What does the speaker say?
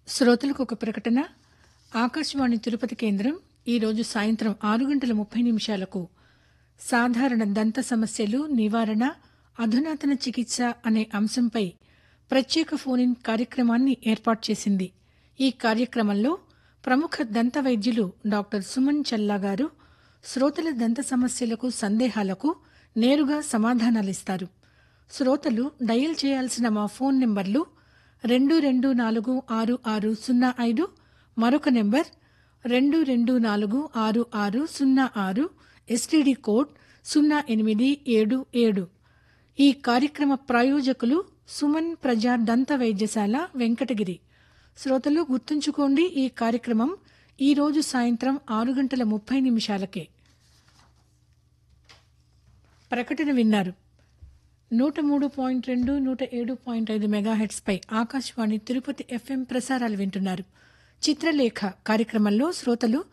శ్రోతలకు ఒక ప్రకటన ఆకాశవాణి తిరుపతి కేంద్రం ఈరోజు సాయంత్రం ఆరు గంటల ముప్పై నిమిషాలకు సాధారణ దంత సమస్యలు నివారణ అధునాతన చికిత్స అనే అంశంపై ప్రత్యేక ఫోన్ ఇన్ కార్యక్రమాన్ని ఏర్పాటు చేసింది ఈ కార్యక్రమంలో ప్రముఖ దంత వైద్యులు డాక్టర్ సుమన్ చల్లా గారు శ్రోతల దంత సమస్యలకు సందేహాలకు నేరుగా సమాధానాలిస్తారు శ్రోతలు డయల్ చేయాల్సిన మా ఫోన్ నెంబర్లు రెండు రెండు నాలుగు ఆరు ఆరు సున్నా ఐదు మరొక నెంబర్ రెండు రెండు నాలుగు ఆరు ఆరు సున్నా ఆరు ఎస్టీడీ కోడ్ సున్నా ఎనిమిది ఏడు ఏడు ఈ కార్యక్రమ ప్రాయోజకులు సుమన్ ప్రజా దంత వైద్యశాల వెంకటగిరి శ్రోతలు గుర్తుంచుకోండి ఈ కార్యక్రమం ఈ రోజు సాయంత్రం ఆరు గంటల ముప్పై నిమిషాలకే ప్రకటన విన్నారు నూట మూడు పాయింట్ రెండు నూట ఏడు పాయింట్ ఐదు మెగాహెట్స్పై ఆకాశవాణి తిరుపతి ఎఫ్ఎం ప్రసారాలు వింటున్నారు చిత్రలేఖ కార్యక్రమంలో శ్రోతలు